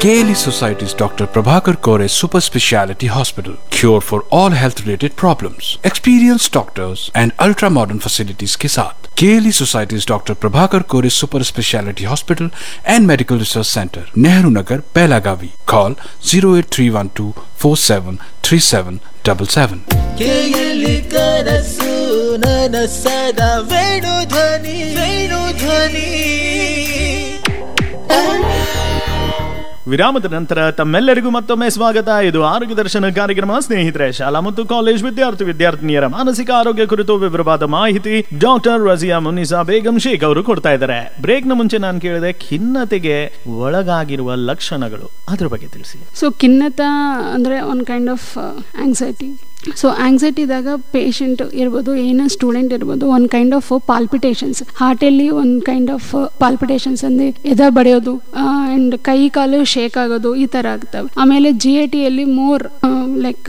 KLE Society's Dr. Prabhakar Kore Super Speciality Hospital. Cure for all health related problems. Experienced doctors and ultra modern facilities के साथ KLE Society's Dr. Prabhakar Kore Super Speciality Hospital and Medical Research Center, Nehru Nagar, Pelagavi. Call 08312 473777. ಕೇಯಲಿ ಕನಸು ನನಸದ ವೇಣು ಧ್ವನಿ ವೇಣು ಧ್ವನಿ ವಿರಾಮದ ನಂತರ ತಮ್ಮೆಲ್ಲರಿಗೂ ಮತ್ತೊಮ್ಮೆ ಸ್ವಾಗತ ಇದು ಆರೋಗ್ಯ ದರ್ಶನ ಕಾರ್ಯಕ್ರಮ ಸ್ನೇಹಿತರೆ ಶಾಲಾ ಮತ್ತು ಕಾಲೇಜ್ ವಿದ್ಯಾರ್ಥಿ ವಿದ್ಯಾರ್ಥಿನಿಯರ ಮಾನಸಿಕ ಆರೋಗ್ಯ ಕುರಿತು ವಿವರವಾದ ಮಾಹಿತಿ ಡಾಕ್ಟರ್ ರಜಿಯಾ ಮುನಿಸಾ ಬೇಗಂ ಶೇಖ್ ಅವರು ಕೊಡ್ತಾ ಇದ್ದಾರೆ ಬ್ರೇಕ್ ನ ಮುಂಚೆ ನಾನು ಕೇಳಿದೆ ಖಿನ್ನತೆಗೆ ಒಳಗಾಗಿರುವ ಲಕ್ಷಣಗಳು ಅದ್ರ ಬಗ್ಗೆ ತಿಳಿಸಿ ಸೊ ಖಿನ್ನತ ಅಂದರೆ one kind of anxiety so ಆಂಗ್ಸೈಟಿದಾಗ ಪೇಷಂಟ್ ಇರ್ಬೋದು ಏನೋ ಸ್ಟೂಡೆಂಟ್ ಇರ್ಬೋದು ಒಂದು ಕೈಂಡ್ ಆಫ್ ಪಾಲ್ಪಿಟೇಷನ್ಸ್ ಹಾರ್ಟಲ್ಲಿ ಒಂದು ಕೈಂಡ್ ಆಫ್ ಪಾಲ್ಪಿಟೇಷನ್ಸ್ ಅಂದರೆ ಎದೆ ಬಡಿಯೋದು ಆ್ಯಂಡ್ ಕೈ ಕಾಲು ಶೇಕ್ ಆಗೋದು ಈ ಥರ ಆಗ್ತವೆ ಆಮೇಲೆ ಜಿ ಎ ಟಿಯಲ್ಲಿ ಮೋರ್ ಲೈಕ್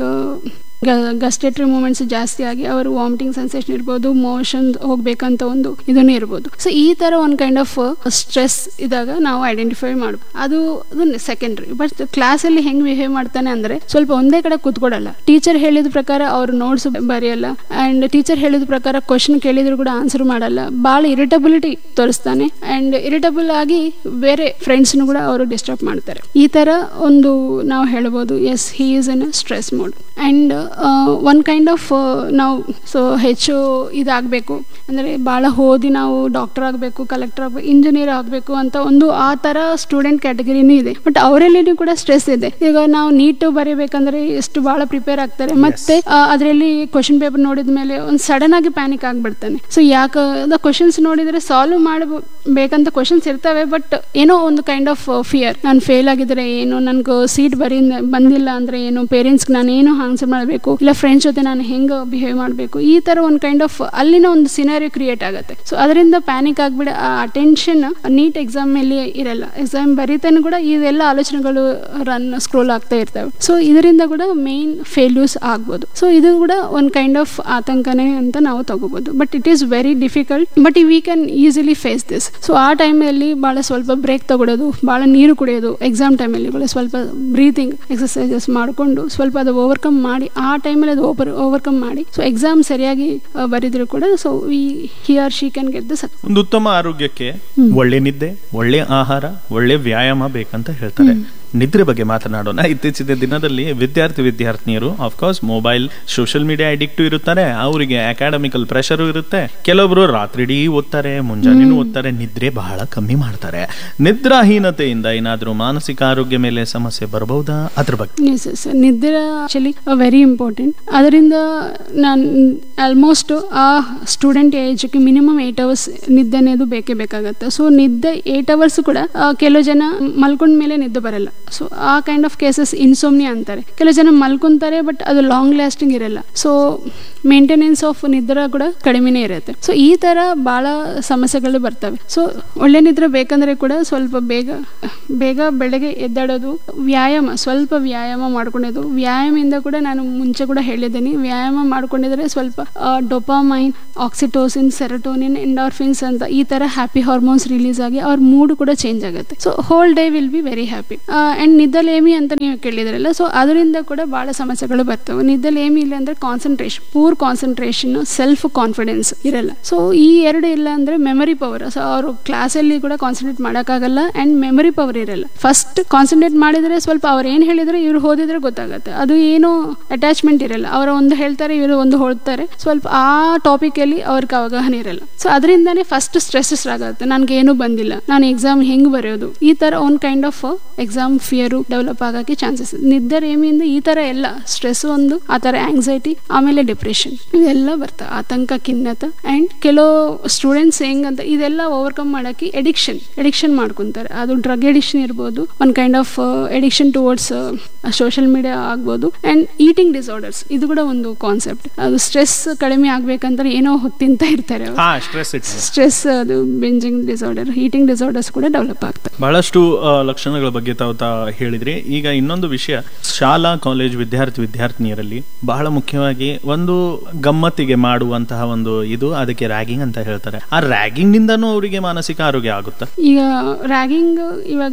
ಗಸ್ಟೇಟ್ರಿ ಮೂಮೆಂಟ್ಸ್ ಜಾಸ್ತಿ ಆಗಿ ಅವರು ವಾಮಿಟಿಂಗ್ ಸೆನ್ಸೇಷನ್ ಇರ್ಬೋದು ಮೋಷನ್ ಹೋಗ್ಬೇಕಂತ ಒಂದು ಇದನ್ನು ಇರ್ಬೋದು ಸೊ ಈ ಥರ ಒಂದು ಕೈಂಡ್ ಆಫ್ ಸ್ಟ್ರೆಸ್ ಇದ್ದಾಗ ನಾವು ಐಡೆಂಟಿಫೈ ಮಾಡ್ಬೋದು ಅದು ಅದು ಸೆಕೆಂಡ್ರಿ ಬಟ್ ಕ್ಲಾಸಲ್ಲಿ ಹೆಂಗೆ ಬಿಹೇವ್ ಮಾಡ್ತಾನೆ ಅಂದರೆ ಸ್ವಲ್ಪ ಒಂದೇ ಕಡೆ ಕೂತ್ಕೊಡಲ್ಲ ಟೀಚರ್ ಹೇಳಿದ ಪ್ರಕಾರ ಅವ್ರು ನೋಟ್ಸ್ ಬರೆಯಲ್ಲ ಆ್ಯಂಡ್ ಟೀಚರ್ ಹೇಳಿದ ಪ್ರಕಾರ ಕ್ವಶನ್ ಕೇಳಿದ್ರು ಕೂಡ ಆನ್ಸರ್ ಮಾಡಲ್ಲ ಭಾಳ ಇರಿಟಬಿಲಿಟಿ ತೋರಿಸ್ತಾನೆ ಆ್ಯಂಡ್ ಇರಿಟಬಲ್ ಆಗಿ ಬೇರೆ ಫ್ರೆಂಡ್ಸ್ನು ಕೂಡ ಅವರು ಡಿಸ್ಟರ್ಬ್ ಮಾಡ್ತಾರೆ ಈ ಥರ ಒಂದು ನಾವು ಹೇಳ್ಬೋದು yes he is in stress mode and one kind of ನಾವು ಸೊ ಹೆಚ್ಚು ಇದಾಗಬೇಕು ಅಂದರೆ ಭಾಳ ಓದಿ ನಾವು ಡಾಕ್ಟರ್ ಆಗಬೇಕು ಕಲೆಕ್ಟರ್ ಆಗಬೇಕು ಇಂಜಿನಿಯರ್ ಆಗಬೇಕು ಅಂತ ಒಂದು ಆ ಥರ ಸ್ಟೂಡೆಂಟ್ ಕ್ಯಾಟಗರಿನೂ ಇದೆ ಬಟ್ ಅವರಲ್ಲಿನೂ ಕೂಡ ಸ್ಟ್ರೆಸ್ ಇದೆ ಈಗ ನಾವು ನೀಟು ಬರೀಬೇಕಂದ್ರೆ ಎಷ್ಟು ಭಾಳ ಪ್ರಿಪೇರ್ ಆಗ್ತಾರೆ ಮತ್ತೆ ಅದರಲ್ಲಿ ಕ್ವಶನ್ ಪೇಪರ್ ನೋಡಿದ ಮೇಲೆ ಒಂದು ಸಡನ್ ಆಗಿ ಪ್ಯಾನಿಕ್ ಆಗಿಬಿಡ್ತಾನೆ ಸೊ ಯಾಕೆ ಅದ ಕ್ವಶನ್ಸ್ ನೋಡಿದರೆ ಸಾಲ್ವ್ ಮಾಡಬೇಕಂತ ಕ್ವಶನ್ಸ್ ಇರ್ತವೆ ಬಟ್ ಏನೋ ಒಂದು ಕೈಂಡ್ ಆಫ್ ಫಿಯರ್ ನಾನು ಫೇಲ್ ಆಗಿದ್ರೆ ಏನು ನನಗೆ ಸೀಟ್ ಬರೀ ಬಂದಿಲ್ಲ ಅಂದರೆ ಏನು ಪೇರೆಂಟ್ಸ್ಗೆ ನಾನು ಏನು ಆನ್ಸರ್ ಮಾಡಬೇಕು ಇಲ್ಲ ಫ್ರೆಂಡ್ಸ್ ಜೊತೆ ನಾನು ಹೆಂಗೆ ಬಿಹೇವ್ ಮಾಡಬೇಕು ಈ ಥರ ಒಂದು ಕೈಂಡ್ ಆಫ್ ಅಲ್ಲಿನ ಒಂದು ಸಿನಾರಿಯೋ ಕ್ರಿಯೇಟ್ ಆಗುತ್ತೆ ಸೊ ಅದರಿಂದ ಪ್ಯಾನಿಕ್ ಆಗಿಬಿಡ ಆ ಅಟೆನ್ಷನ್ ನೀಟ್ ಎಕ್ಸಾಮ್ ಮೇಲೆ ಇರಲ್ಲ ಎಕ್ಸಾಮ್ ಬರೀತಾನೆ ಕೂಡ ಇದೆಲ್ಲ ಆಲೋಚನೆಗಳು ರನ್ ಸ್ಕ್ರೋಲ್ ಆಗ್ತಾ ಇರ್ತವೆ ಸೊ ಇದರಿಂದ ಕೂಡ ಮೇನ್ ಫೇಲ್ಯೂರ್ಸ್ ಆಗ್ಬೋದು ಸೊ ಇದು ಕೂಡ ಒಂದು ಕೈಂಡ್ ಆಫ್ ಆತಂಕನೇ ಅಂತ ನಾವು ತಗೋಬೋದು but it is very difficult but we can easily face this so ಆ ಟೈಮಲ್ಲಿ ಭಾಳ ಸ್ವಲ್ಪ ಬ್ರೇಕ್ ತಗೊಳ್ಳೋದು ಭಾಳ ನೀರು ಕುಡಿಯೋದು ಎಕ್ಸಾಮ್ ಟೈಮಲ್ಲಿ ಕೂಡ ಸ್ವಲ್ಪ ಬ್ರೀತಿಂಗ್ ಎಕ್ಸಸೈಸಸ್ ಮಾಡಿಕೊಂಡು ಸ್ವಲ್ಪ ಅದು ಓವರ್ಕಮ್ ಮಾಡಿ ಆ ಟೈಮಲ್ಲಿ ಅದು ಓವರ್ ಓವರ್ಕಮ್ ಮಾಡಿ ಸೊ ಎಕ್ಸಾಮ್ ಸರಿಯಾಗಿ ಬರೆದ್ರು ಕೂಡ so we he are she can get the success ಒಂದು ಉತ್ತಮ ಆರೋಗ್ಯಕ್ಕೆ ಒಳ್ಳೆ ನಿದ್ದೆ ಒಳ್ಳೆ ಆಹಾರ ಒಳ್ಳೆ ವ್ಯಾಯಾಮ ಬೇಕಂತ ಹೇಳ್ತಾರೆ ನಿದ್ರೆ ಬಗ್ಗೆ ಮಾತನಾಡೋಣ ಇತ್ತೀಚಿನ ದಿನದಲ್ಲಿ ವಿದ್ಯಾರ್ಥಿ ವಿದ್ಯಾರ್ಥಿನಿಯರು of course mobile social media addict ಇರುತ್ತಾರೆ ಅವರಿಗೆ ಅಕಾಡೆಮಿಕಲ್ ಪ್ರೆಷರ್ ಇರುತ್ತೆ ಕೆಲವೊಬ್ರು ರಾತ್ರಿಡೀ ಓದ್ತಾರೆ ಮುಂಜಾನೆನೂ ಓದ್ತಾರೆ ನಿದ್ರೆ ಬಹಳ ಕಮ್ಮಿ ಮಾಡ್ತಾರೆ ನಿದ್ರಾಹೀನತೆಯಿಂದ ಏನಾದರೂ ಮಾನಸಿಕ ಆರೋಗ್ಯ ಮೇಲೆ ಸಮಸ್ಯೆ ಬರಬಹುದಾ ಅದ್ರ ಬಗ್ಗೆ ಎಸ್ ಎಸ್ ನಿದ್ರೆ ಆಕ್ಚುಲಿ ವೆರಿ ಇಂಪಾರ್ಟೆಂಟ್ ಅದರಿಂದ ನಾನು ಆಲ್ಮೋಸ್ಟ್ ಆ ಸ್ಟೂಡೆಂಟ್ ಏಜ್ಗೆ ಮಿನಿಮಮ್ ಏಟ್ ಅವರ್ಸ್ ನಿದ್ದೆ ಅನ್ನೋದು ಬೇಕೇ ಬೇಕಾಗತ್ತೆ ಸೊ ನಿದ್ದೆ ಏಟ್ ಅವರ್ಸ್ ಕೂಡ ಕೆಲವು ಜನ ಮಲ್ಕೊಂಡ ಮೇಲೆ ನಿದ್ದೆ ಬರಲ್ಲ ಸೊ ಆ ಕೈಂಡ್ ಆಫ್ ಕೇಸಸ್ ಇನ್ಸೋಮ್ನಿ ಅಂತಾರೆ ಕೆಲವು ಜನ ಮಲ್ಕೊಂತಾರೆ ಬಟ್ ಅದು ಲಾಂಗ್ ಲಾಸ್ಟಿಂಗ್ ಇರಲ್ಲ ಸೊ ಮೇಂಟೆನೆನ್ಸ್ ಆಫ್ ನಿದ್ರೆ ಕೂಡ ಕಡಿಮೆನೇ ಇರುತ್ತೆ ಸೊ ಈ ಥರ ಭಾಳ ಸಮಸ್ಯೆಗಳು ಬರ್ತವೆ ಸೊ ಒಳ್ಳೆ ನಿದ್ರೆ ಬೇಕಂದ್ರೆ ಕೂಡ ಸ್ವಲ್ಪ ಬೇಗ ಬೇಗ ಬೆಳಗ್ಗೆ ಎದ್ದಾಡೋದು ವ್ಯಾಯಾಮ ಸ್ವಲ್ಪ ವ್ಯಾಯಾಮ ಮಾಡ್ಕೊಳ್ಳೋದು ವ್ಯಾಯಾಮದಿಂದ ಕೂಡ ನಾನು ಮುಂಚೆ ಕೂಡ ಹೇಳಿದ್ದೀನಿ ವ್ಯಾಯಾಮ ಮಾಡ್ಕೊಂಡಿದ್ರೆ ಸ್ವಲ್ಪ ಡೊಪಾಮೈನ್ ಆಕ್ಸಿಟೋಸಿನ್ ಸೆರಟೋನಿನ್ ಎಂಡಾರ್ಫಿನ್ಸ್ ಅಂತ ಈ ಥರ ಹ್ಯಾಪಿ ಹಾರ್ಮೋನ್ಸ್ ರಿಲೀಸ್ ಆಗಿ ಅವ್ರ ಮೂಡ್ ಕೂಡ ಚೇಂಜ್ ಆಗುತ್ತೆ so whole day will be very happy and ನಿದ್ದಲೇಮಿ ಅಂತ ನೀವು ಕೇಳಿದ್ರಲ್ಲ ಸೊ ಅದರಿಂದ ಕೂಡ ಭಾಳ ಸಮಸ್ಯೆಗಳು ಬರ್ತವೆ ನಿದ್ದಲೇಮಿ ಇಲ್ಲ ಅಂದರೆ concentration poor concentration self confidence ಇರಲ್ಲ ಸೊ ಈ ಎರಡು ಇಲ್ಲ ಅಂದರೆ ಮೆಮರಿ ಪವರ್ ಸೊ ಅವರು ಕ್ಲಾಸಲ್ಲಿ ಕೂಡ ಕಾನ್ಸಂಟ್ರೇಟ್ ಮಾಡೋಕ್ಕಾಗಲ್ಲ ಆ್ಯಂಡ್ ಮೆಮರಿ ಪವರ್ ಇರಲ್ಲ ಫಸ್ಟ್ ಕಾನ್ಸಂಟ್ರೇಟ್ ಮಾಡಿದರೆ ಸ್ವಲ್ಪ ಅವ್ರು ಏನು ಹೇಳಿದ್ರೆ ಇವ್ರು ಓದಿದ್ರೆ ಗೊತ್ತಾಗುತ್ತೆ ಅದು ಏನು ಅಟ್ಯಾಚ್ಮೆಂಟ್ ಇರಲ್ಲ ಅವರ ಒಂದು ಹೇಳ್ತಾರೆ ಇವರು ಒಂದು ಹೊಳ್ತಾರೆ ಸ್ವಲ್ಪ ಆ ಟಾಪಿಕಲ್ಲಿ ಅವ್ರಿಗೆ ಅವಗಾಹನೆ ಇರಲ್ಲ ಸೊ ಅದರಿಂದನೇ ಫಸ್ಟ್ ಸ್ಟ್ರೆಸಸ್ ಆಗುತ್ತೆ ನನಗೆ ಏನೂ ಬಂದಿಲ್ಲ ನಾನು ಎಕ್ಸಾಮ್ ಹೆಂಗೆ ಬರೆಯೋದು ಈ ಥರ ಒಂದು kind of exam fear develop ಆಗೋಕ್ಕೆ ಚಾನ್ಸಸ್ ನಿದ್ದೆ ರೇಮಿಯಿಂದ ಈ ಥರ ಎಲ್ಲ ಸ್ಟ್ರೆಸ್ ಒಂದು ಆ ಥರ ಆಂಗ್ಸೈಟಿ ಆಮೇಲೆ ಡಿಪ್ರೆಷನ್ ಇವೆಲ್ಲ ಬರ್ತವೆ ಆತಂಕ ಖಿನ್ನತ ಆ್ಯಂಡ್ ಕೆಲವು ಸ್ಟೂಡೆಂಟ್ಸ್ ಹೆಂಗಂತ ಇದೆಲ್ಲ ಓವರ್ಕಮ್ ಮಾಡೋಕ್ಕೆ ಎಡಿಕ್ಷನ್ ಎಡಿಕ್ಷನ್ ಮಾಡ್ಕೊತಾರೆ ಅದು ಡ್ರಗ್ ಎಡಿಕ್ಷನ್ ಇರ್ಬೋದು ಒಂದು kind of addiction towards social media ಆಗ್ಬೋದು ಆ್ಯಂಡ್ ಈಟಿಂಗ್ ಡಿಸಾರ್ಡರ್ಸ್ ಇದು ಕೂಡ ಒಂದು ಕಾನ್ಸೆಪ್ಟ್ ಅದು ಸ್ಟ್ರೆಸ್ ಕಡಿಮೆ ಆಗ್ಬೇಕಂದ್ರೆ ಏನೋ ತಿಂತ ಇರ್ತಾರೆ ಹಾ ಸ್ಟ್ರೆಸ್ ಸ್ಟ್ರೆಸ್ ಅದು ಬೆಂಜಿಂಗ್ ಡಿಸಾರ್ಡರ್ ಈಟಿಂಗ್ ಡಿಸಾರ್ಡರ್ಸ್ ಕೂಡ ಡೆವಲಪ್ ಆಗ್ತದೆ ಬಹಳಷ್ಟು ಆ, ಲಕ್ಷಣಗಳ ಬಗ್ಗೆ ತಾವು ತಾ ಹೇಳಿದ್ರಿ ಈಗ ಇನ್ನೊಂದು ವಿಷಯ ಶಾಲಾ ಕಾಲೇಜ್ ವಿದ್ಯಾರ್ಥಿ ವಿದ್ಯಾರ್ಥಿನಿಯರಲ್ಲಿ ಬಹಳ ಮುಖ್ಯವಾಗಿ ಒಂದು ಗಮ್ಮತ್ತಿಗೆ ಮಾಡುವಂತಹ ಒಂದು ಇದು ಅದಕ್ಕೆ ರ್ಯಾಗಿಂಗ್ ಅಂತ ಹೇಳ್ತಾರೆ ಆ ರ್ಯಾಗಿಂಗ್ ನಿಂದನೂ ಅವರಿಗೆ ಮಾನಸಿಕ ಆರೋಗ್ಯ ಆಗುತ್ತಾ ಈಗ ರ್ಯಾಗಿಂಗ್ ಇವಾಗ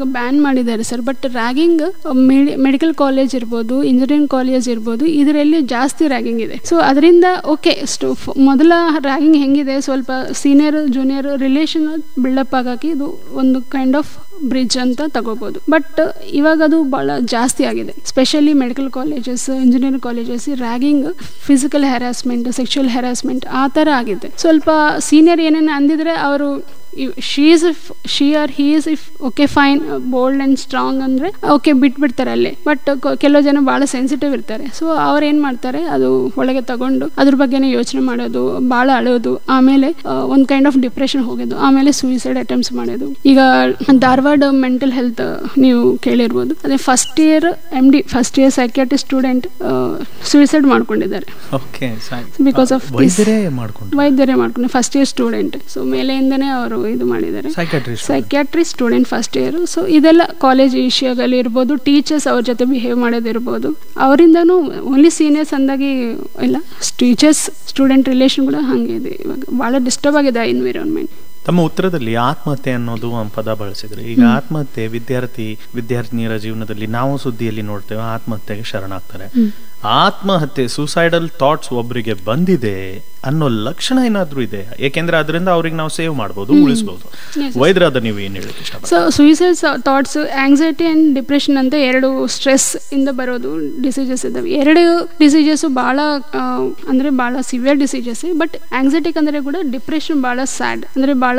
ಇವಾಗ ಬ್ಯಾನ್ ಮಾಡಿದ್ದಾರೆ sir but ragging medical college ಇರ್ಬೋದು ಇಂಜಿನಿಯರಿಂಗ್ ಕಾಲೇಜ್ ಇರ್ಬೋದು ಇದರಲ್ಲಿ ಜಾಸ್ತಿ ರ್ಯಾಗಿಂಗ್ ಇದೆ ಸೊ ಅದರಿಂದ ಓಕೆ ಸ್ಟು ಮೊದಲ ರ್ಯಾಗಿಂಗ್ ಹೆಂಗಿದೆ ಸ್ವಲ್ಪ ಸೀನಿಯರ್ ಜೂನಿಯರ್ ರಿಲೇಷನ್ ಬಿಲ್ಡಪ್ ಆಗೋಕೆ ಇದು ಒಂದು ಕೈಂಡ್ ಆಫ್ ಬ್ರಿಡ್ಜ್ ಅಂತ ತಗೋಬೋದು ಬಟ್ ಇವಾಗ ಅದು ಭಾಳ ಜಾಸ್ತಿ ಆಗಿದೆ specially medical colleges engineering colleges ragging physical harassment sexual harassment ಆ ಥರ ಆಗಿದೆ ಸ್ವಲ್ಪ ಸೀನಿಯರ್ ಏನೇನು ಅಂದಿದ್ರೆ ಅವರು she is if she are he is if okay fine bold and strong ಅಂದರೆ ಓಕೆ ಬಿಟ್ಬಿಡ್ತಾರೆ ಅಲ್ಲೇ ಬಟ್ ಕೆಲವು ಜನ ಭಾಳ ಸೆನ್ಸಿಟಿವ್ ಇರ್ತಾರೆ ಸೊ ಅವ್ರು ಏನು ಮಾಡ್ತಾರೆ ಅದು ಒಳಗೆ ತಗೊಂಡು ಅದ್ರ ಬಗ್ಗೆನೇ ಯೋಚನೆ ಮಾಡೋದು ಭಾಳ ಅಳೋದು ಆಮೇಲೆ ಒಂದು ಕೈಂಡ್ ಆಫ್ ಡಿಪ್ರೆಷನ್ ಹೋಗೋದು ಆಮೇಲೆ ಸೂಯಿಸೈಡ್ ಅಟೆಂಪ್ಟ್ಸ್ ಮಾಡೋದು ಈಗ ಧಾರವಾಡ ಮೆಂಟಲ್ ಹೆಲ್ತ್ ನೀವು ಕೇಳಿರ್ಬೋದು ಅದೇ first year M D first year psychiatry student suicide ಮಾಡ್ಕೊಂಡಿದ್ದಾರೆ ಓಕೆ Because of this- ವೈದ್ಯರೇ ಮಾಡ್ಕೊಂಡು ವೈದ್ಯರೇ ಮಾಡ್ಕೊಂಡು ಫಸ್ಟ್ ಇಯರ್ ಸ್ಟೂಡೆಂಟ್ ಸೊ ಮೇಲೆಯಿಂದನೇ ಅವರು ಇದು ಮಾಡಿದ್ದಾರೆ psychiatrist psychiatry student first year so ಇದೆಲ್ಲ ಕಾಲೇಜ್ ವಿಷಯದಲ್ಲಿ ಇರ್ಬೋದು ಟೀಚರ್ಸ್ ಅವ್ರ ಜೊತೆ ಬಿಹೇವ್ ಮಾಡೋದಿರ್ಬೋದು ಅವರಿಂದನೂ ಓನ್ಲಿ ಸೀನಿಯರ್ಸ್ ಅಂದಾಗಿ ಇಲ್ಲ ಟೀಚರ್ಸ್ ಸ್ಟೂಡೆಂಟ್ ರಿಲೇಷನ್ ಕೂಡ ಹಾಗೆ ಇದೆ ಇವಾಗ ಭಾಳ ಡಿಸ್ಟರ್ಬ್ ಆಗಿದೆ ಎನ್ವಿರಾನ್ಮೆಂಟ್ ತಮ್ಮ ಉತ್ತರದಲ್ಲಿ ಆತ್ಮಹತ್ಯೆ ಅನ್ನೋದು ಒಂದು ಪದ ಬಳಸಿದ್ರೆ ಈಗ ಆತ್ಮಹತ್ಯೆ ವಿದ್ಯಾರ್ಥಿ ವಿದ್ಯಾರ್ಥಿನಿಯರ ಜೀವನದಲ್ಲಿ ನಾವು ಸುದ್ದಿಯಲ್ಲಿ ನೋಡ್ತೇವೆ ಆತ್ಮಹತ್ಯೆಗೆ ಶರಣಾಗ್ತಾರೆ ಆತ್ಮಹತ್ಯೆ ಸೂಸೈಡಲ್ ಥಾಟ್ಸ್ ಒಬ್ಬರಿಗೆ ಬಂದಿದೆ ಅನ್ನೋ ಲಕ್ಷಣ ಏನಾದ್ರೂ ಇದೆ ಯಾಕೆಂದ್ರೆ ಅದರಿಂದ ಅವ್ರಿಗೆ ನಾವು ಸೇವ್ ಮಾಡ್ಬೋದು ಉಳಿಸ್ಬೋದು Yes. ವೈದ್ಯರಾದ ನೀವು ಏನ್ ಹೇಳಕ್ಕೆ ಇಷ್ಟಪಡ್ತೀರಾ so suicide thoughts anxiety and depression ಅಂತ ಎರಡು ಸ್ಟ್ರೆಸ್ ಇಂದ ಬರೋದು ಡಿಸೀಸಸ್ ಇದ್ದಾವೆ ಎರಡು ಡಿಸೀಸಸ್ ಭಾಳ ಅಂದರೆ ಭಾಳ ಸಿವಿಯರ್ ಡಿಸೀಸಸ್ ಬಟ್ ಆಂಗ್ಸೈಟಿಕ್ ಅಂದರೆ ಕೂಡ ಡಿಪ್ರೆಷನ್ ಭಾಳ ಸ್ಯಾಡ್ ಅಂದರೆ ಭಾಳ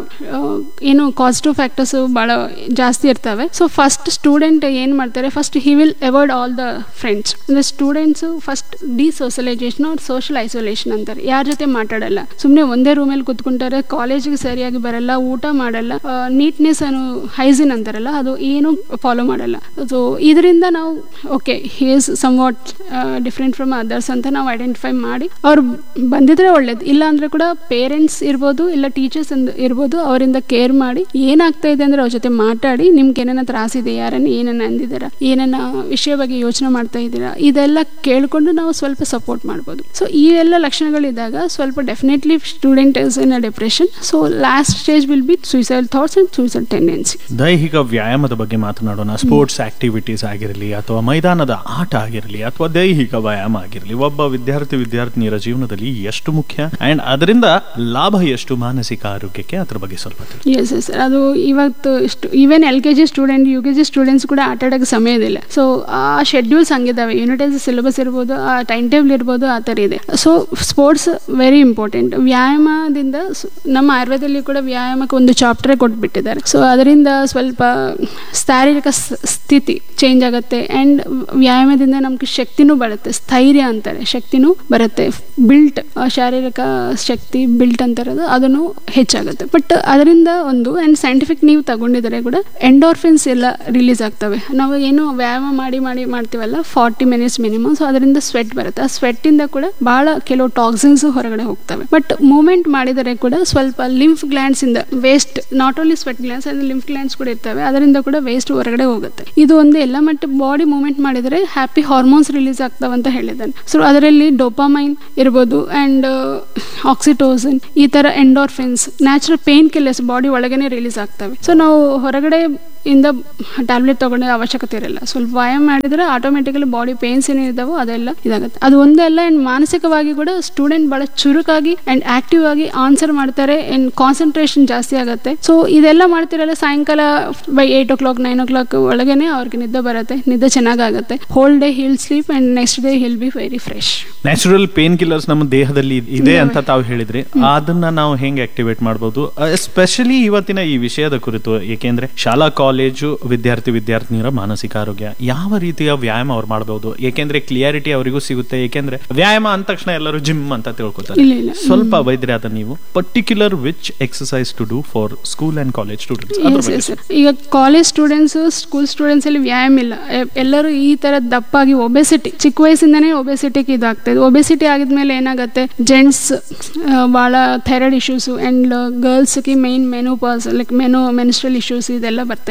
ಏನು ಪಾಸಿಟಿವ್ ಫ್ಯಾಕ್ಟರ್ಸ್ ಭಾಳ ಜಾಸ್ತಿ ಇರ್ತವೆ ಸೊ ಫಸ್ಟ್ ಸ್ಟೂಡೆಂಟ್ ಏನು ಮಾಡ್ತಾರೆ first he will avoid all the friends ಅಂದರೆ ಸ್ಟೂಡೆಂಟ್ಸು ಫಸ್ಟ್ ಡಿಸೋಷಲೈಸೇಷನ್ ಅವ್ರು ಸೋಷಲ್ ಐಸೋಲೇಷನ್ ಅಂತಾರೆ ಯಾರ ಜೊತೆ ಮಾತಾಡಲ್ಲ ಸುಮ್ಮನೆ ಒಂದೇ ರೂಮಲ್ಲಿ ಕುತ್ಕೊಂತಾರೆ ಕಾಲೇಜಿಗೆ ಸರಿಯಾಗಿ ಬರಲ್ಲ ಊಟ ಮಾಡಲ್ಲ ನೀಟ್ನೆಸ್ ಅನ್ನು ಹೈಜಿನ್ ಅಂತಾರಲ್ಲ ಅದು ಏನು ಫಾಲೋ ಮಾಡಲ್ಲ ಸೊ ಇದರಿಂದ ನಾವು okay is somewhat different from others ಅಂತ ನಾವು ಐಡೆಂಟಿಫೈ ಮಾಡಿ ಅವ್ರು ಬಂದಿದ್ರೆ ಒಳ್ಳೇದು ಇಲ್ಲ ಅಂದ್ರೆ ಕೂಡ ಪೇರೆಂಟ್ಸ್ ಇರ್ಬೋದು ಇಲ್ಲ ಟೀಚರ್ಸ್ ಇರ್ಬೋದು ಅವರಿಂದ ಕೇರ್ ಮಾಡಿ ಏನಾಗ್ತಾ ಇದೆ ಅಂದ್ರೆ ಅವ್ರ ಜೊತೆ ಮಾತಾಡಿ ನಿಮ್ಗೆ ಏನೇನ ತ್ರಾಸಿದೆ ಯಾರನ್ನ ಏನನ್ನ ಅಂದಿದಾರ ಏನನ್ನ ವಿಷಯ ಬಗ್ಗೆ ಯೋಚನೆ ಮಾಡ್ತಾ ಇದ್ದೀರಾ ಇದೆಲ್ಲ ಕೇಳ್ಕೊಂಡು ನಾವು ಸ್ವಲ್ಪ ಸಪೋರ್ಟ್ ಮಾಡ್ಬೋದು ಸೊ ಈ ಎಲ್ಲ ಲಕ್ಷಣಗಳಿದ್ದಾಗ ಸ್ವಲ್ಪ definitely student is in a depression so last stage will be suicide thoughts and suicide tendency ದೈಹಿಕ ವ್ಯಾಯಾಮದ ಬಗ್ಗೆ ಮಾತನಾಡೋಣ ಸ್ಪೋರ್ಟ್ಸ್ ಆಕ್ಟಿವಿಟೀಸ್ ಆಗಿರಲಿ ಅಥವಾ ಮೈದಾನದ ಆಟ ಆಗಿರಲಿ ಅಥವಾ ದೈಹಿಕ ವ್ಯಾಯಾಮ ಆಗಿರಲಿ ಒಬ್ಬ ವಿದ್ಯಾರ್ಥಿ ವಿದ್ಯಾರ್ಥಿನಿಯರ ಜೀವನದಲ್ಲಿ ಎಷ್ಟು ಮುಖ್ಯ ಅಂಡ್ ಅದರಿಂದ ಲಾಭ ಎಷ್ಟು ಮಾನಸಿಕ ಆರೋಗ್ಯಕ್ಕೆ ಅದ್ರ ಬಗ್ಗೆ ಸ್ವಲ್ಪ ತಿಳಿ ಎಸ್ ಎಸ್ ಅದು ಇವತ್ತು ಇಷ್ಟು even L K G student U K G students ಕೂಡ ಆಟ ಆಡೋಕ್ಕೆ ಸಮಯದಿಲ್ಲ ಸೊ ಆ ಶೆಡ್ಯೂಲ್ಸ್ ಹಂಗಿದಾವೆ ಯೂನಿಟೈಸ್ ಸಿಲೆಬಸ್ ಇರ್ಬೋದು ಆ ಟೈಮ್ ಟೇಬಲ್ ಇರ್ಬೋದು ಆ ಥರ ಇದೆ ಸೊ ಸ್ಪೋರ್ಟ್ಸ್ ವೆರಿ ಇಂಪಾರ್ಟೆಂಟ್ ವ್ಯಾಯಾಮದಿಂದ ಸ್- ನಮ್ಮ ಆಯುರ್ವೇದದಲ್ಲಿ ಕೂಡ ವ್ಯಾಯಾಮಕ್ಕೆ ಒಂದು ಚಾಪ್ಟರೇ ಕೊಟ್ಬಿಟ್ಟಿದ್ದಾರೆ ಸೊ ಅದರಿಂದ ಸ್ವಲ್ಪ ಶಾರೀರಿಕ ಸ್- ಸ್ಥಿತಿ ಚೇಂಜ್ ಆಗುತ್ತೆ ಆ್ಯಂಡ್ ವ್ಯಾಯಾಮದಿಂದ ನಮ್ಗೆ ಶಕ್ತಿನೂ ಬರುತ್ತೆ ಸ್ಥೈರ್ಯ ಅಂತಾರೆ ಶಕ್ತಿನೂ ಬರುತ್ತೆ ಬಿಲ್ಟ್ ಶಾರೀರಿಕ ಶಕ್ತಿ ಬಿಲ್ಟ್ ಅಂತಾರದು ಅದನ್ನು ಹೆಚ್ಚಾಗುತ್ತೆ ಬಟ್ ಅದರಿಂದ ಒಂದು ಆ್ಯಂಡ್ ಸೈಂಟಿಫಿಕ್ ನೀವು ತಗೊಂಡಿದ್ರೆ ಕೂಡ ಎಂಡೋರ್ಫಿನ್ಸ್ ಎಲ್ಲ ರಿಲೀಸ್ ಆಗ್ತವೆ ನಾವು ಏನು ವ್ಯಾಯಾಮ ಮಾಡಿ ಮಾಡಿ ಮಾಡ್ತೀವಲ್ಲ ಫಾರ್ಟಿ ಮಿನಿಟ್ಸ್ ಮಿನಿಮಮ್ ಸೊ ಅದರಿಂದ ಸ್ವೆಟ್ ಬರುತ್ತೆ ಆ ಸ್ವೆಟ್ಟಿಂದ ಕೂಡ ಬಹಳ ಕೆಲವು ಟಾಕ್ಸಿನ್ಸ್ ಹೊರಗಡೆ ಹೋಗ್ತವೆ ಬಟ್ ಮೂಮೆಂಟ್ ಮಾಡಿದರೆ ಕೂಡ ಸ್ವಲ್ಪ ಲಿಂಫ್ ಗ್ಲ್ಯಾಂಡ್ಸ್ ಇಂದ waste not only sweat glands ಅಂದ್ರೆ ಲಿಂಫ್ ಗ್ಲ್ಯಾಂಡ್ಸ್ ಕೂಡ ಇರ್ತವೆ ಅದರಿಂದ ಕೂಡ ವೇಸ್ಟ್ ಹೊರಗಡೆ ಹೋಗುತ್ತೆ ಇದು ಒಂದು ಎಲ್ಲ ಮಟ್ಟ ಬಾಡಿ ಮೂವ್ಮೆಂಟ್ ಮಾಡಿದರೆ ಹ್ಯಾಪಿ ಹಾರ್ಮೋನ್ಸ್ ರಿಲೀಸ್ ಆಗ್ತಾವೆ ಅಂತ ಹೇಳಿದ್ದಾನೆ ಸೊ ಅದರಲ್ಲಿ ಡೋಪಾಮೈನ್ ಇರ್ಬೋದು ಆ್ಯಂಡ್ ಆಕ್ಸಿಟೋಸಿನ್ ಈ ಥರ endorphins natural painkillers body ಒಳಗನೆ ರಿಲೀಸ್ ಆಗ್ತವೆ ಸೊ ನಾವು ಹೊರಗಡೆ ಇಂದ ಟ್ಯಾಬ್ಲೆಟ್ ತಗೊಂಡ ಅವಶ್ಯಕತೆ ಇರಲ್ಲ ಸ್ವಲ್ಪ ವ್ಯಾಯಾಮ ಮಾಡಿದ್ರೆ ಆಟೋಮೆಟಿಕಲಿ ಬಾಡಿ ಪೇನ್ಸ್ ಏನಿದಾವೋ ಅದೆಲ್ಲ ಇದಾಗುತ್ತೆ ಅದು ಒಂದೇ ಅಲ್ಲ ಆ್ಯಂಡ್ ಮಾನಸಿಕವಾಗಿ ಕೂಡ ಸ್ಟೂಡೆಂಟ್ ಭಾಳ ಚುರುಕಾಗಿ ಆ್ಯಂಡ್ ಆಕ್ಟಿವ್ ಆಗಿ ಆನ್ಸರ್ ಮಾಡ್ತಾರೆ ಆ್ಯಂಡ್ ಕಾನ್ಸಂಟ್ರೇಷನ್ ಜಾಸ್ತಿ ಆಗುತ್ತೆ ಸೊ ಇದೆಲ್ಲ ಮಾಡ್ತಿರಲ್ಲ ಸಾಯಂಕಾಲ by eight o'clock nine o'clock ಒಳಗೇನೆ ಅವ್ರಿಗೆ ನಿದ್ದೆ ಬರುತ್ತೆ ನಿದ್ದೆ ಚೆನ್ನಾಗಾಗುತ್ತೆ whole day he'll sleep and next day he'll be very fresh natural painkillers ನಮ್ಮ ದೇಹದಲ್ಲಿ ಇದೆ ಅಂತ ತಾವು ಹೇಳಿದ್ರಿ ಅದನ್ನ ನಾವು ಹೆಂಗೆ ಆಕ್ಟಿವೇಟ್ ಮಾಡಬಹುದು ಎಸ್ಪೆಷಲಿ ಇವತ್ತಿನ ಈ ವಿಷಯದ ಕುರಿತು ಏಕೆಂದ್ರೆ ಶಾಲಾ ಕಾಲೇಜು ವಿದ್ಯಾರ್ಥಿ ವಿದ್ಯಾರ್ಥಿನಿಯರ ಮಾನಸಿಕ ಆರೋಗ್ಯ ಯಾವ ರೀತಿಯ ವ್ಯಾಯಾಮ ಅವ್ರು ಮಾಡಬಹುದು ಏಕೆಂದ್ರೆ ಕ್ಲಿಯಾರಿಟಿ ಅವರಿಗೂ ಸಿಗುತ್ತೆ ಏಕೆಂದ್ರೆ ವ್ಯಾಯಾಮ ಅಂದ ತಕ್ಷಣ ಎಲ್ಲರೂ ಜಿಮ್ ಅಂತ ತಿಳ್ಕೊತಾರೆ ಇಲ್ಲ ಇಲ್ಲ ಸ್ವಲ್ಪ ವೈದ್ಯರಾದ ನೀವು particular which exercise to do for school and college students ಅದ್ರ ಎಸ್ ಬಗ್ಗೆ ಎಸ್ ಈಗ ಕಾಲೇಜ್ ಸ್ಟೂಡೆಂಟ್ಸ್ ಸ್ಕೂಲ್ ಸ್ಟೂಡೆಂಟ್ಸ್ ಅಲ್ಲಿ ವ್ಯಾಯಾಮ ಇಲ್ಲ ಎ- ಎಲ್ಲರೂ ಈ ತರ ದಪ್ಪಾಗಿ ಒಬೆಸಿಟಿ ಚಿಕ್ಕ ವಯಸ್ಸಿಂದನೇ ಒಬೆಸಿಟಿಗೆ ಇದಾಗ್ತದೆ ಒಬೆಸಿಟಿ ಆಗಿದ್ಮೇಲೆ ಏನಾಗುತ್ತೆ ಜೆಂಟ್ಸ್ ಭಾಳ ಥೈರಾಯ್ಡ್ ಇಶ್ಯೂಸು ಆ್ಯಂಡ್ ಗರ್ಲ್ಸ್ಗೆ ಮೈನ್ ಮೆನು ಪಾಸ್ ಲೈಕ್ ಮೆನು ಮೆನ್ಸ್ಟ್ರಲ್ ಇಶ್ಯೂಸ್ ಇದೆಲ್ಲ ಬರ್ತಾ ಇದೆ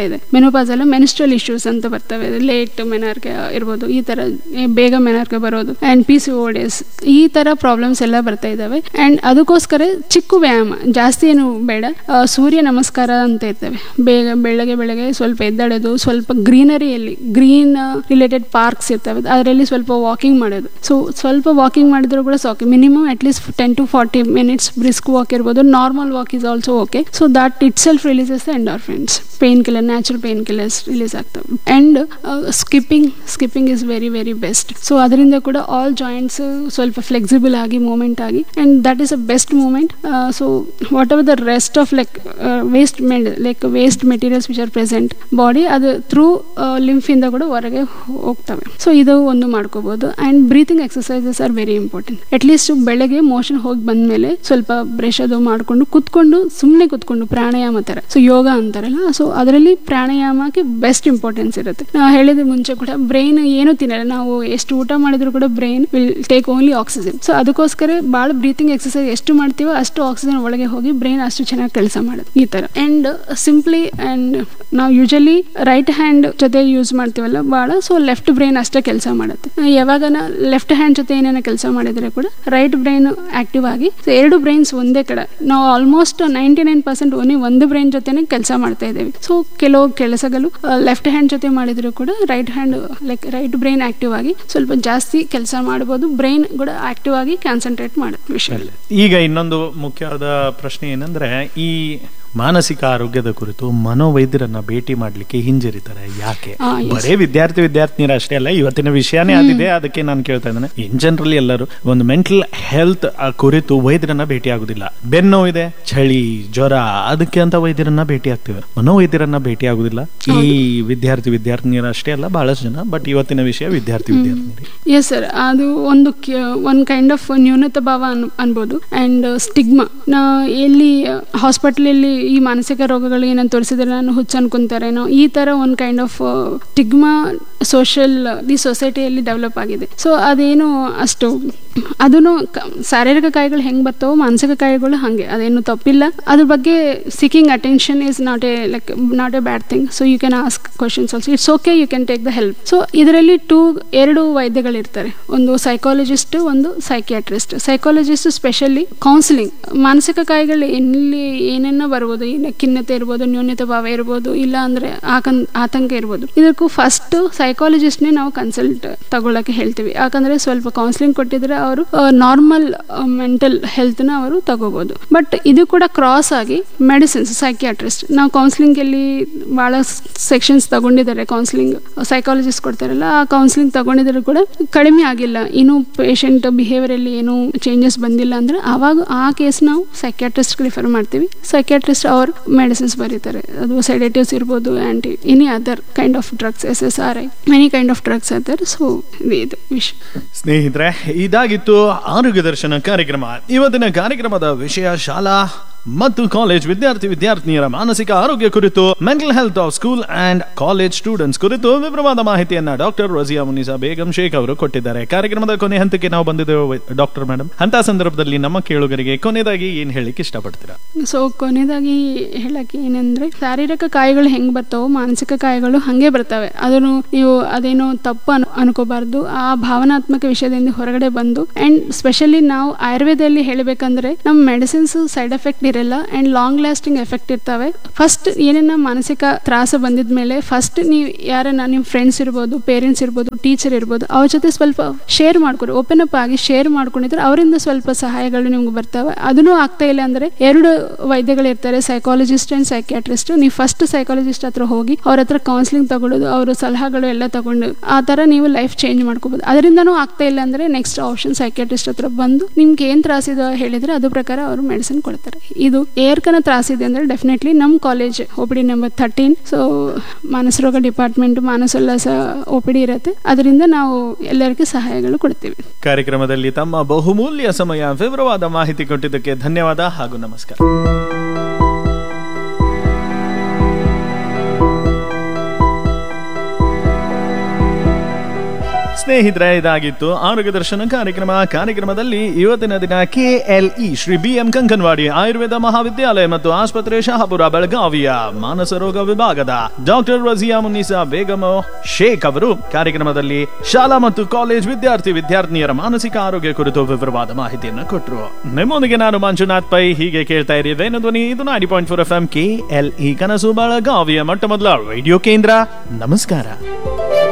ಇದೆ ಮೆನೋಪಾಸ್ ಎಲ್ಲ ಮೆನಿಸ್ಟ್ರಲ್ ಇಶ್ಯೂಸ್ ಅಂತ ಬರ್ತವೆ ಲೇಟ್ ಮೆನಾರ್ಗೆ ಇರ್ಬೋದು ಈ ತರ ಏ, ಬೇಗ ಮೆನಾರ್ಗೆ ಬರೋದು ಅಂಡ್ ಪಿ ಸಿ ಓಡಿಎಸ್ ಈ ತರ ಪ್ರಾಬ್ಲಮ್ಸ್ ಎಲ್ಲ ಬರ್ತಾ ಇದಾವೆ ಅಂಡ್ ಅದಕ್ಕೋಸ್ಕರ ಚಿಕ್ಕ ವ್ಯಾಯಾಮ ಜಾಸ್ತಿ ಏನು ಬೇಡ ಆ, ಸೂರ್ಯ ನಮಸ್ಕಾರ ಅಂತ ಇರ್ತವೆ ಬೇಗ ಬೆಳಗ್ಗೆ ಬೆಳಗ್ಗೆ ಸ್ವಲ್ಪ ಎದ್ದಾಡೋದು ಸ್ವಲ್ಪ ಗ್ರೀನರಿಯಲ್ಲಿ ಗ್ರೀನ್ ರಿಲೇಟೆಡ್ ಪಾರ್ಕ್ಸ್ ಇರ್ತವೆ ಅದರಲ್ಲಿ ಸ್ವಲ್ಪ ವಾಕಿಂಗ್ ಮಾಡೋದು ಸೊ ಸ್ವಲ್ಪ ವಾಕಿಂಗ್ ಮಾಡಿದ್ರು ಕೂಡ ಸಾಕು minimum at least ten to forty minutes brisk walk ಇರ್ಬೋದು normal walk is also okay so that itself releases the endorphins painkiller natural painkillers release ಆಗ್ತವೆ and skipping skipping is very very best so ಅದರಿಂದ ಕೂಡ all joints ಸ್ವಲ್ಪ flexible ಆಗಿ moment ಆಗಿ and that is a best moment so whatever the rest of like waste like waste materials which are present body ಅದು through ಲಿಂಫಿಂದ ಕೂಡ ಹೊರಗೆ ಹೋಗ್ತವೆ ಸೊ ಇದು ಒಂದು ಮಾಡ್ಕೋಬಹುದು and breathing exercises are very important at least ಬೆಳಗ್ಗೆ ಮೋಷನ್ ಹೋಗಿ ಬಂದ್ಮೇಲೆ ಸ್ವಲ್ಪ ಬ್ರಷ್ ಅದು ಮಾಡ್ಕೊಂಡು ಕುತ್ಕೊಂಡು ಸುಮ್ಮನೆ ಕುತ್ಕೊಂಡು ಪ್ರಾಣಾಯಾಮ ತರ ಸೊ ಯೋಗ ಅಂತಾರಲ್ಲ ಸೊ ಅದರಲ್ಲಿ ಪ್ರಾಣಾಯಾಮಕ್ಕೆ ಬೆಸ್ಟ್ ಇಂಪಾರ್ಟೆನ್ಸ್ ಇರುತ್ತೆ ನಾವು ಹೇಳಿದ ಮುಂಚೆ ಕೂಡ ಬ್ರೈನ್ ಏನು ತಿನ್ನಲ್ಲ ನಾವು ಎಷ್ಟು ಊಟ ಮಾಡಿದ್ರು ಕೂಡ brain will take only oxygen so ಅದಕ್ಕೋಸ್ಕರ ಭಾಳ ಬ್ರೀತಿಂಗ್ ಎಕ್ಸಸೈಸ್ ಎಷ್ಟು ಮಾಡ್ತೀವೋ ಅಷ್ಟು ಆಕ್ಸಿಜನ್ ಒಳಗೆ ಹೋಗಿ ಬ್ರೈನ್ ಅಷ್ಟು ಚೆನ್ನಾಗಿ ಕೆಲಸ ಮಾಡುತ್ತೆ ಈ ತರ ಅಂಡ್ ಸಿಂಪ್ಲಿ ಅಂಡ್ ನಾವು ಯೂಶಲಿ ರೈಟ್ ಹ್ಯಾಂಡ್ ಜೊತೆ ಯೂಸ್ ಮಾಡ್ತೀವಲ್ಲ ಭಾಳ ಸೊ ಲೆಫ್ಟ್ ಬ್ರೈನ್ ಅಷ್ಟೇ ಕೆಲಸ ಮಾಡುತ್ತೆ ನಾವು ಯಾವಾಗ ಲೆಫ್ಟ್ ಹ್ಯಾಂಡ್ ಜೊತೆ ಏನೇನೋ ಕೆಲಸ ಮಾಡಿದ್ರೆ ಕೂಡ ರೈಟ್ ಬ್ರೈನ್ ಆಕ್ಟಿವ್ ಆಗಿ ಸೊ ಎರಡು ಬ್ರೈನ್ಸ್ ಒಂದೇ ಕಡೆ ನಾವು almost ninety nine percent only ಒಂದು ಬ್ರೈನ್ ಜೊತೆನೆ ಕೆಲಸ ಮಾಡ್ತಾ ಇದ್ದೇವೆ ಸೊ ಕೆಲವು ಕೆಲಸಗಳು ಲೆಫ್ಟ್ ಹ್ಯಾಂಡ್ ಜೊತೆ ಮಾಡಿದ್ರು ಕೂಡ right hand like right brain active ಆಗಿ ಸ್ವಲ್ಪ ಜಾಸ್ತಿ ಕೆಲಸ ಮಾಡ್ಬೋದು ಬ್ರೈನ್ ಕೂಡ ಆಕ್ಟಿವ್ ಆಗಿ ಕಾನ್ಸಂಟ್ರೇಟ್ ಮಾಡುತ್ತೆ ವಿಷಯ ಈಗ ಇನ್ನೊಂದು ಮುಖ್ಯವಾದ ಪ್ರಶ್ನೆ ಏನಂದ್ರೆ ಈ ಮಾನಸಿಕ ಆರೋಗ್ಯದ ಕುರಿತು ಮನೋವೈದ್ಯರನ್ನ ಭೇಟಿ ಮಾಡ್ಲಿಕ್ಕೆ ಹಿಂಜರಿತಾರೆ ಯಾಕೆ ಆ, yes. ಬರೇ ವಿದ್ಯಾರ್ಥಿ ವಿದ್ಯಾರ್ಥಿನಿಯರ ಅಷ್ಟೇ ಅಲ್ಲ ಇವತ್ತಿನ ವಿಷಯನೇ ಆದಿದೆ ಅದಕ್ಕೆ ನಾನು ಕೇಳ್ತಾ ಇದ್ದೇನೆ ಇನ್ ಜನರಲ್ ಎಲ್ಲರೂ ಒಂದು ಮೆಂಟಲ್ ಹೆಲ್ತ್ ಕುರಿತು ವೈದ್ಯರನ್ನ ಭೇಟಿ ಆಗುದಿಲ್ಲ ಬೆನ್ನು ಇದೆ ಚಳಿ ಜ್ವರ ಅದಕ್ಕೆ ಅಂತ ವೈದ್ಯರನ್ನ ಭೇಟಿ ಆಗ್ತೇವೆ ಮನೋವೈದ್ಯರನ್ನ ಭೇಟಿ ಆಗುದಿಲ್ಲ ಈ ವಿದ್ಯಾರ್ಥಿ ವಿದ್ಯಾರ್ಥಿನಿಯರ ಅಷ್ಟೇ ಅಲ್ಲ ಬಹಳಷ್ಟು ಜನ ಬಟ್ ಇವತ್ತಿನ ವಿಷಯ ವಿದ್ಯಾರ್ಥಿ ವಿದ್ಯಾರ್ಥಿನಿಯರು ಎಸ್ ಸರ್ ಅದು ಒಂದು ಒಂದು ಕೈಂಡ್ ಆಫ್ ನ್ಯೂನತ ಭಾವ ಅನ್ ಅನ್ಬೋದು ಆ್ಯಂಡ್ ಸ್ಟಿಗ್ಮಾ ನಾ ಎಲ್ಲಿ ಹಾಸ್ಪಿಟ್ಲಲ್ಲಿ ಈ ಮಾನಸಿಕ ರೋಗಗಳು ಏನಂತ ತೋರಿಸಿದ್ರೆ ನಾನು ಹುಚ್ಚು ಅನ್ಕೊಂತಾರೇನೋ ಈ ಥರ ಒಂದು ಕೈಂಡ್ ಆಫ್ ಸ್ಟಿಗ್ಮಾ ಸೋಷಿಯಲ್ ಈ ಸೊಸೈಟಿಯಲ್ಲಿ ಡೆವಲಪ್ ಆಗಿದೆ ಸೊ ಅದೇನು ಅಷ್ಟು ಅದನ್ನು ಶಾರೀರಿಕ ಕಾಯಿಗಳು ಹೆಂಗೆ ಬರ್ತಾವೋ ಮಾನಸಿಕ ಕಾಯಿಗಳು ಹಾಗೆ ಅದೇನು ತಪ್ಪಿಲ್ಲ ಅದ್ರ ಬಗ್ಗೆ seeking attention is not a like not a bad thing so you can ask questions also it's okay you can take the help so ಇದರಲ್ಲಿ ಟೂ ಎರಡು ವೈದ್ಯಗಳಿರ್ತಾರೆ ಒಂದು ಸೈಕಾಲಜಿಸ್ಟ್ ಒಂದು ಸೈಕಿಯಾಟ್ರಿಸ್ಟ್ ಸೈಕಾಲಜಿಸ್ಟ್ ಸ್ಪೆಷಲಿ ಕೌನ್ಸಿಲಿಂಗ್ ಮಾನಸಿಕ ಕಾಯಿಗಳು ಎಲ್ಲಿ ಏನೇನೋ ಬರ್ಬೋದು ಏನು ಖಿನ್ನತೆ ಇರ್ಬೋದು ನ್ಯೂನ್ಯತೆ ಭಾವ ಇರ್ಬೋದು ಇಲ್ಲ ಅಂದ್ರೆ ಆಕಂ ಆತಂಕ ಇರ್ಬೋದು ಇದಕ್ಕೂ ಫಸ್ಟ್ ಸೈಕಾಲಜಿಸ್ಟ್ನೇ ನಾವು ಕನ್ಸಲ್ಟ್ ತಗೊಳಕ್ಕೆ ಹೇಳ್ತೀವಿ ಯಾಕಂದ್ರೆ ಸ್ವಲ್ಪ ಕೌನ್ಸಿಲಿಂಗ್ ಕೊಟ್ಟಿದ್ರೆ ಅವರು ನಾರ್ಮಲ್ ಮೆಂಟಲ್ ಹೆಲ್ತ್ನ ಅವರು ತಗೋಬಹುದು ಬಟ್ ಇದು ಕೂಡ ಕ್ರಾಸ್ ಆಗಿ ಮೆಡಿಸಿನ್ಸ್ ಸೈಕಿಯಾಟ್ರಿಸ್ಟ್ ನಾವು ಕೌನ್ಸಿಲಿಂಗ್ ಅಲ್ಲಿ ಬಹಳ ಸೆಕ್ಷನ್ಸ್ ತಗೊಂಡಿದ್ದಾರೆ ಕೌನ್ಸಿಲಿಂಗ್ ಸೈಕಾಲಜಿಸ್ಟ್ ಕೊಡ್ತಾರಲ್ಲ ಆ ಕೌನ್ಸಿಲಿಂಗ್ ತಗೊಂಡಿದ್ರು ಕೂಡ ಕಡಿಮೆ ಆಗಿಲ್ಲ ಇನ್ನು ಪೇಷಂಟ್ ಬಿಹೇವಿಯರ್ ಅಲ್ಲಿ ಏನು ಚೇಂಜಸ್ ಬಂದಿಲ್ಲ ಅಂದ್ರೆ ಆವಾಗ ಆ ಕೇಸ್ ನಾವು ಸೈಕ್ಯಾಟ್ರಿಸ್ಟ್ ರಿಫರ್ ಮಾಡ್ತೀವಿ ಸೈಕ್ಯಾಟ್ರಿಸ್ಟ್ ಅವ್ರು ಮೆಡಿಸಿನ್ಸ್ ಬರೀತಾರೆ ಅದು ಸೆಡೇಟಿವ್ಸ್ ಇರ್ಬೋದು anti any other kind of drugs S S R I many kind of drugs other so ಇದು ವಿಷಯ ಸ್ನೇಹಿತರೆ ಇದಾಗಿತ್ತು ಆರೋಗ್ಯ ದರ್ಶನ ಕಾರ್ಯಕ್ರಮ ಇವತ್ತಿನ ಕಾರ್ಯಕ್ರಮದ ವಿಷಯ ಶಾಲಾ ಮತ್ತು ಕಾಲೇಜ್ ವಿದ್ಯಾರ್ಥಿ ವಿದ್ಯಾರ್ಥಿನಿಯರ ಮಾನಸಿಕ ಆರೋಗ್ಯ ಕುರಿತು mental health of school and college students ಕುರಿತು ವಿವರವಾದ ಮಾಹಿತಿಯನ್ನ ಡಾಕ್ಟರ್ ರಜಿಯಾ ಮುನಿಸಾ ಬೇಗಂ ಶೇಖ್ ಅವರು ಕೊಟ್ಟಿದ್ದಾರೆ ಕಾರ್ಯಕ್ರಮದ ಕೊನೆ ಹಂತಕ್ಕೆ ನಾವು ಬಂದಿದ್ದೇವೆ ಡಾಕ್ಟರ್ ಮೇಡಮ್ ಅಂತ ಸಂದರ್ಭದಲ್ಲಿ ನಮ್ಮ ಕೇಳುಗರಿಗೆ ಕೊನೆಯದಾಗಿ ಏನ್ ಹೇಳಿಕ್ಕೆ ಇಷ್ಟಪಡ್ತೀರಾ ಸೊ ಕೊನೆಯದಾಗಿ ಹೇಳಕ್ಕೆ ಏನಂದ್ರೆ ಶಾರೀರಿಕ ಕಾಯಿಗಳು ಹೆಂಗ್ ಬರ್ತಾವೋ ಮಾನಸಿಕ ಕಾಯಿಗಳು ಹಂಗೆ ಬರ್ತವೆ ಅದನ್ನು ನೀವು ಅದೇನೋ ತಪ್ಪು ಅನ್ ಅನ್ಕೋಬಾರ್ದು ಆ ಭಾವನಾತ್ಮಕ ವಿಷಯದಿಂದ ಹೊರಗಡೆ ಬಂದು ಅಂಡ್ ಸ್ಪೆಷಲಿ ನಾವು ಆಯುರ್ವೇದದಲ್ಲಿ ಹೇಳಬೇಕಂದ್ರೆ ನಮ್ಮ ಮೆಡಿಸಿನ್ಸ್ ಸೈಡ್ ಎಫೆಕ್ಟ್ ಇರಲ್ಲ ಅಂಡ್ ಲಾಂಗ್ ಲಾಸ್ಟಿಂಗ್ ಎಫೆಕ್ಟ್ ಇರ್ತವೆ ಫಸ್ಟ್ ಏನೇನ ಮಾನಸಿಕ ತ್ರಾಸ ಬಂದಿದ್ಮೇಲೆ ಫಸ್ಟ್ ನೀವು ಯಾರನ್ನ ನಿಮ್ಮ ಫ್ರೆಂಡ್ಸ್ ಇರ್ಬೋದು ಪೇರೆಂಟ್ಸ್ ಇರ್ಬೋದು ಟೀಚರ್ ಇರ್ಬೋದು ಅವ್ರ ಜೊತೆ ಸ್ವಲ್ಪ ಶೇರ್ ಮಾಡ್ಕೊರಿ ಓಪನ್ ಅಪ್ ಆಗಿ ಶೇರ್ ಮಾಡ್ಕೊಂಡಿದ್ರೆ ಅವರಿಂದ ಸ್ವಲ್ಪ ಸಹಾಯಗಳು ನಿಮ್ಗೆ ಬರ್ತವೆ ಅದನ್ನು ಆಗ್ತಾ ಇಲ್ಲ ಅಂದ್ರೆ ಎರಡು ವೈದ್ಯಗಳು ಇರ್ತಾರೆ ಸೈಕಾಲಜಿಸ್ಟ್ ಅಂಡ್ ಸೈಕ್ಯಾಟ್ರಿಸ್ಟ್ ನೀವು ಫಸ್ಟ್ ಸೈಕಾಲಜಿಸ್ಟ್ ಹತ್ರ ಹೋಗಿ ಅವ್ರ ಹತ್ರ ಕೌನ್ಸಿಲಿಂಗ್ ತಗೊಳ್ಳೋದು ಅವ್ರ ಸಲಹೆಗಳು ಎಲ್ಲ ತಗೊಂಡು ಆ ತರ ನೀವು ಲೈಫ್ ಚೇಂಜ್ ಮಾಡ್ಕೋಬಹುದು ಅದರಿಂದನೂ ಆಗ್ತಾ ಇಲ್ಲ ಅಂದ್ರೆ ನೆಕ್ಸ್ಟ್ ಆಪ್ಷನ್ ಸೈಕ್ಯಾಟ್ರಿಸ್ಟ್ ಹತ್ರ ಬಂದು ನಿಮ್ಗೆ ಏನ್ ತ್ರಾಸಿದೆ ಹೇಳಿದ್ರೆ ಅದು ಪ್ರಕಾರ ಅವರು ಮೆಡಿಸಿನ್ ಕೊಡ್ತಾರೆ ಇದು ಏರ್ಕನ ತ್ರಾಸಿದೆ ಅಂದ್ರೆ ಡೆಫಿನೆಟ್ಲಿ ನಮ್ಮ college O P D number thirteen so ಮಾನಸ ರೋಗ department Manasollasa O P D ಇರುತ್ತೆ ಅದರಿಂದ ನಾವು ಎಲ್ಲರಿಗೂ ಸಹಾಯಗಳು ಕೊಡ್ತೀವಿ ಕಾರ್ಯಕ್ರಮದಲ್ಲಿ ತಮ್ಮ ಬಹುಮೂಲ್ಯ ಸಮಯ ವಿವರವಾದ ಮಾಹಿತಿ ಕೊಟ್ಟಿದ್ದಕ್ಕೆ ಧನ್ಯವಾದ ಹಾಗೂ ನಮಸ್ಕಾರ ಸ್ನೇಹಿತರೆ ಇದಾಗಿತ್ತು ಆರೋಗ್ಯ ದರ್ಶನ ಕಾರ್ಯಕ್ರಮ ಕಾರ್ಯಕ್ರಮದಲ್ಲಿ ಇವತ್ತಿನ ದಿನ ಕೆಎಲ್ಇ ಶ್ರೀ ಬಿ ಎಂ ಕಂಕನ್ವಾಡಿ ಆಯುರ್ವೇದ ಮಹಾವಿದ್ಯಾಲಯ ಮತ್ತು ಆಸ್ಪತ್ರೆ ಶಹಾಪುರ ಬೆಳಗಾವಿಯ ಮಾನಸ ರೋಗ ವಿಭಾಗದ ಡಾಕ್ಟರ್ ರಜಿಯಾ ಮುನ್ನಿಸಾ ಬೇಗಮ್ ಶೇಖ್ ಅವರು ಕಾರ್ಯಕ್ರಮದಲ್ಲಿ ಶಾಲಾ ಮತ್ತು ಕಾಲೇಜ್ ವಿದ್ಯಾರ್ಥಿ ವಿದ್ಯಾರ್ಥಿನಿಯರ ಮಾನಸಿಕ ಆರೋಗ್ಯ ಕುರಿತು ವಿವರವಾದ ಮಾಹಿತಿಯನ್ನು ಕೊಟ್ಟರು ನಿಮ್ಮೊಂದಿಗೆ ನಾನು ಮಂಜುನಾಥ್ ಪೈ ಹೀಗೆ ಕೇಳ್ತಾ ಇರಿ ವೇಣು ಧ್ವನಿ ಇದು ninety point four F M K L E ಕನಸು ಬೆಳಗಾವಿಯ ಮೊಟ್ಟ ಮೊದಲ ರೇಡಿಯೋ ಕೇಂದ್ರ ನಮಸ್ಕಾರ